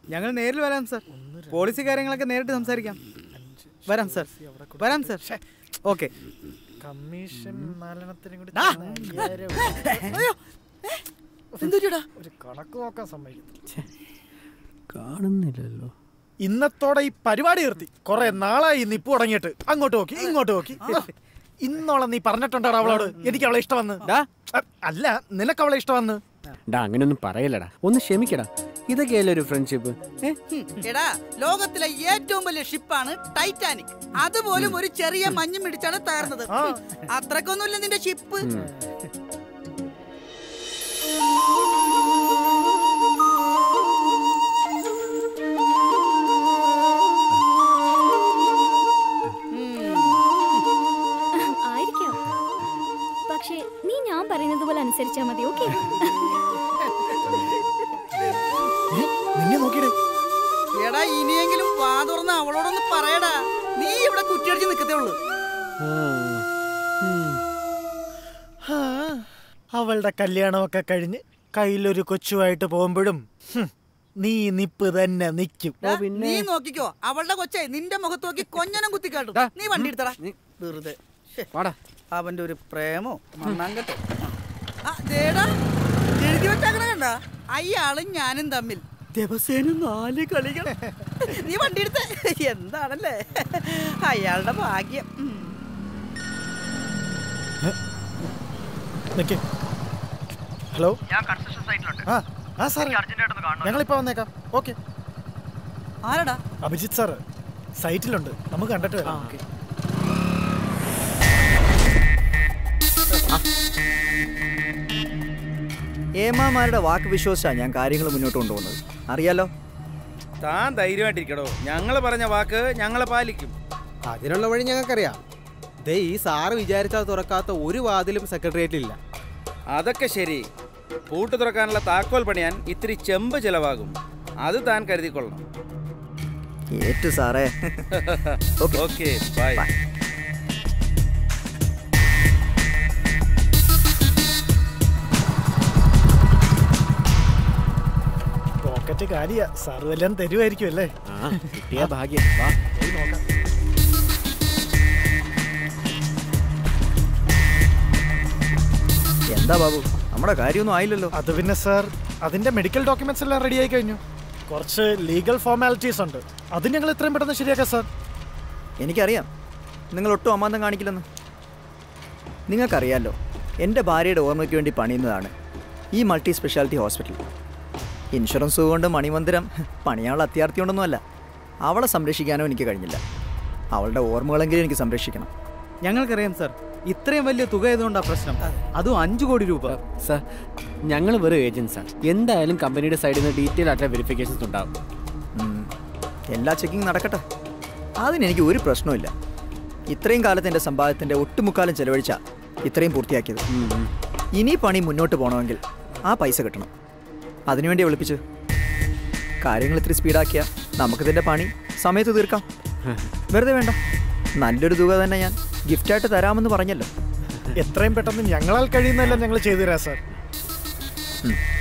ഞങ്ങൾ നേരിൽ വരാം സാർ പോളിസി കാര്യങ്ങളൊക്കെ നേരിട്ട് സംസാരിക്കാം വരാം സാർ വരാം സാർ ഓക്കെ കമ്മീഷൻ നാലെണ്ണത്തിനും കൂടി ദാ. ചേർന്ന് അയ്യായിരം ഒരു കണക്ക് നോക്കാൻ സമ്മതിക്കത്തില്ല കാണുന്നില്ലല്ലോ ഇന്നത്തോടെ ഈ പരിപാടി നിർത്തി കുറെ നാളായി നിപ്പ് തുടങ്ങിയിട്ട് അങ്ങോട്ട് നോക്കി ഇങ്ങോട്ട് നോക്കി ഇന്നോളം നീ പറഞ്ഞിട്ടുണ്ടോ അവളോട് എനിക്ക് അവളെ ഇഷ്ടമെന്ന് അ- അല്ല നിനക്ക് അവളെ ഇഷ്ടമെന്ന് ഡാ അങ്ങനെയൊന്നും പറയലടാ ഒന്ന് ക്ഷമിക്കടാ ഇതൊക്കെയല്ലേ ഒരു ഫ്രണ്ട്ഷിപ്പ് ഏ എടാ ലോകത്തിലെ ഏറ്റവും വലിയ ഷിപ്പാണ് ടൈറ്റാനിക് അതുപോലും ഒരു ചെറിയ മഞ്ഞും ഇടിച്ചാണ് തകർന്നത് അത്രക്കൊന്നുമില്ല നിന്റെ ഷിപ്പ് ആയിരിക്കാം പക്ഷേ നീ ഞാൻ പറയുന്നത് പോലെ അനുസരിച്ചാ മതി ഓക്കെ നിന്നെ നോക്കിയിടേ എടാ ഇനിയെങ്കിലും വാ തുറന്ന് അവളോടൊന്ന് പറയടാ നീ ഇവിടെ കുറ്റിയടിച്ച് നിൽക്കത്തേ ഉള്ളൂ ആ, അവളുടെ കല്യാണമൊക്കെ കഴിഞ്ഞ് കയ്യിലൊരു കൊച്ചുമായിട്ട് പോകുമ്പോഴും ഹും, നീ നിപ്പ് തന്നെ നിൽക്കും ഡാ, നീ നോക്കിക്കോ അവളുടെ കൊച്ചേ നിന്റെ മുഖത്ത് നോക്കി കൊഞ്ഞനം കുത്തിക്കാട്ടും നീ വണ്ടി എടുത്തടാ വെറുതെ ശ്ശെ. അവന്റെ ഒരു പ്രേമോ മണ്ണാങ്കട്ടോ ആ, ദേടാ, എഴുതി വെച്ചാക്കണ കണ്ട അയാളും ഞാനും തമ്മിൽ ദിവസേന നാല് കളികൾ നീ വണ്ടി എടുത്ത് എന്താണല്ലേ അയാളുടെ ഭാഗ്യം ഉം. നിക്ക്. ഹലോ ഞാൻ കൺസ്ട്രക്ഷൻ സൈറ്റിലുണ്ട് ആ ആ സാറേ എനിക്ക് അർജന്റായിട്ടൊന്ന് കാണണം ഞങ്ങളിപ്പോ വന്നേക്കാം ഓക്കെ ആരടാ അഭിജിത്ത് സാറ് സൈറ്റിലുണ്ട് നമുക്ക് കണ്ടിട്ട് വരാം ഏമാമാരുടെ വാക്ക് വിശ്വസിച്ചാണ് ഞാൻ കാര്യങ്ങൾ മുന്നോട്ട് കൊണ്ടുപോകുന്നത് അറിയാലോ താൻ ധൈര്യമായിട്ടിരിക്കടോ ഞങ്ങൾ പറഞ്ഞ വാക്ക് ഞങ്ങളെ പാലിക്കും അതിനുള്ള വഴി ഞങ്ങൾക്കറിയാം ദേ ഈ സാറ് വിചാരിച്ചാൽ തുറക്കാത്ത ഒരു വാതിലും സെക്രട്ടേറിയറ്റിലില്ല അതൊക്കെ ശരി പൂട്ട് തുറക്കാനുള്ള താക്കോൽ പണിയാൻ ഇത്തിരി ചെമ്പ് ചിലവാകും അത് താൻ കരുതിക്കൊള്ളണം ഏറ്റു സാറേ ഓക്കെ ബൈ പോക്കറ്റ് കാലിയാ സാറ് വല്ലതും തരുമായിരിക്കും അല്ലേ ആ കിട്ടിയ ഭാഗ്യം വാ പോയി നോക്കാം എന്താ ബാബു നമ്മുടെ കാര്യമൊന്നും ആയില്ലല്ലോ അത് പിന്നെ സാർ അതിന്റെ മെഡിക്കൽ ഡോക്യുമെന്റ്സ് എല്ലാം റെഡി ആയി കഴിഞ്ഞു കുറച്ച് ലീഗൽ ഫോർമാലിറ്റീസ് ഉണ്ട് അത് ഞങ്ങൾ എത്രയും പെട്ടെന്ന് ശരിയാക്കാം സാർ എനിക്കറിയാം നിങ്ങൾ ഒട്ടും അമാന്തം കാണിക്കില്ലെന്ന് നിങ്ങൾക്കറിയാലോ എൻ്റെ ഭാര്യയുടെ ഓർമ്മയ്ക്ക് വേണ്ടി പണിയുന്നതാണ് ഈ മൾട്ടി സ്പെഷ്യാലിറ്റി ഹോസ്പിറ്റൽ ഇൻഷുറൻസ് കൊണ്ട് മണിമന്ദിരം പണിയാനുള്ള അത്യാർത്ഥിയുണ്ടൊന്നുമല്ല അവളെ സംരക്ഷിക്കാനോ എനിക്ക് കഴിഞ്ഞില്ല അവളുടെ ഓർമ്മകളെങ്കിലും എനിക്ക് സംരക്ഷിക്കണം ഞങ്ങൾക്കറിയാം സാർ ഇത്രയും വലിയ തുക ആയതുകൊണ്ടാ പ്രശ്നം അതും അഞ്ചു കോടി രൂപ സാർ ഞങ്ങൾ വെറും ഏജൻസാണ് എന്തായാലും കമ്പനിയുടെ സൈഡിൽ നിന്ന് ഡീറ്റെയിൽ ആയിട്ടുള്ള വെരിഫിക്കേഷൻസ് ഉണ്ടാവും ഉം. എല്ലാ ചെക്കിങ് നടക്കട്ടെ അതിനെനിക്ക് ഒരു പ്രശ്നവുമില്ല ഇത്രയും കാലത്ത് എൻ്റെ സമ്പാദത്തിൻ്റെ ഒട്ടുമുക്കാലം ചെലവഴിച്ച ഇത്രയും പൂർത്തിയാക്കിയത് ഇനി പണി മുന്നോട്ട് പോകണമെങ്കിൽ ആ പൈസ കിട്ടണം അതിനുവേണ്ടി വിളിപ്പിച്ച് കാര്യങ്ങൾ ഇത്തിരി സ്പീഡാക്കിയാൽ നമുക്കിതിൻ്റെ പണി സമയത്ത് തീർക്കാം വെറുതെ വേണ്ട നല്ലൊരു തുക തന്നെ ഞാൻ ഗിഫ്റ്റായിട്ട് തരാമെന്ന് പറഞ്ഞല്ലോ എത്രയും പെട്ടെന്ന് ഞങ്ങളാൽ കഴിയുന്നതെല്ലാം ഞങ്ങൾ ചെയ്തു തരാം സാർ ഉം.